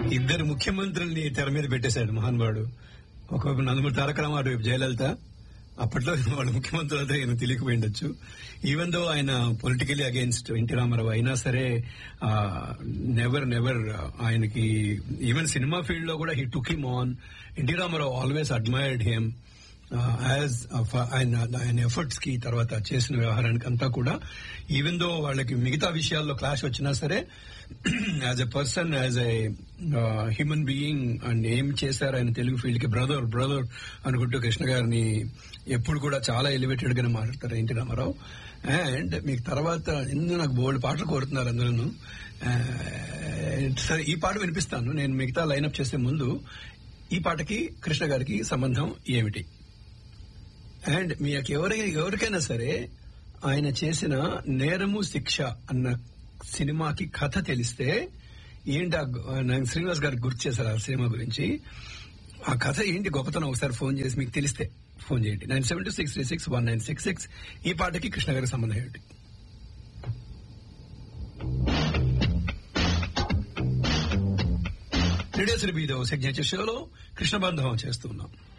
ఇద్దరు ముఖ్యమంత్రుల్ని తెర మీద పెట్టేశాడు మహానుభావుడు ఒకవైపు నందమూరి తారక రామారావు వైపు జయలలిత అప్పట్లో వాళ్ళు ముఖ్యమంత్రులతో ఆయన తెలియకపోయిండొచ్చు ఈవెన్ దో ఆయన పొలిటికలీ అగేన్స్ట్ ఎన్టీ రామారావు అయినా సరే నెవర్ నెవర్ ఆయనకి ఈవెన్ సినిమా ఫీల్డ్ లో కూడా he took him on NT Ramarao always admired him as ఆయన ఆయన ఎఫర్ట్స్ కి తర్వాత చేసిన వ్యవహారానికి అంతా కూడా ఈవెన్ దో వాళ్ళకి మిగతా విషయాల్లో క్లాష్ వచ్చినా సరే as a person as a human being and ఏం చేశారు ఆయన తెలుగు ఫీల్డ్ కి బ్రదర్ బ్రదర్ అనుకుంటూ కృష్ణ గారిని ఎప్పుడు కూడా చాలా ఎలివేటెడ్ గానే మాట్లాడతారు ఎన్టీ రామారావు అండ్ మీకు తర్వాత ఎందుకు నాకు బోల్డ్ పాటలు కోరుతున్నారు అందులోను సరే ఈ పాట వినిపిస్తాను నేను మిగతా లైనప్ చేసే ముందు ఈ పాటకి కృష్ణ గారికి సంబంధం ఏమిటి అండ్ మీకు ఎవరి ఎవరికైనా సరే ఆయన చేసిన నేరము శిక్ష అన్న సినిమాకి కథ తెలిస్తే ఏంటి నాకు శ్రీనివాస్ గారికి గుర్తు చేశారు ఆ సినిమా గురించి ఆ కథ ఏంటి గొప్పతనం ఒకసారి ఫోన్ చేసి మీకు తెలిస్తే ఫోన్ చేయండి nine seven two six three six one nine six six ఈ పాటకి కృష్ణ గారికి సంబంధం ఏంటి రేడియో సిరిబీదో సిగ్నేచర్ షోలో కృష్ణ బంధం చేస్తున్నాం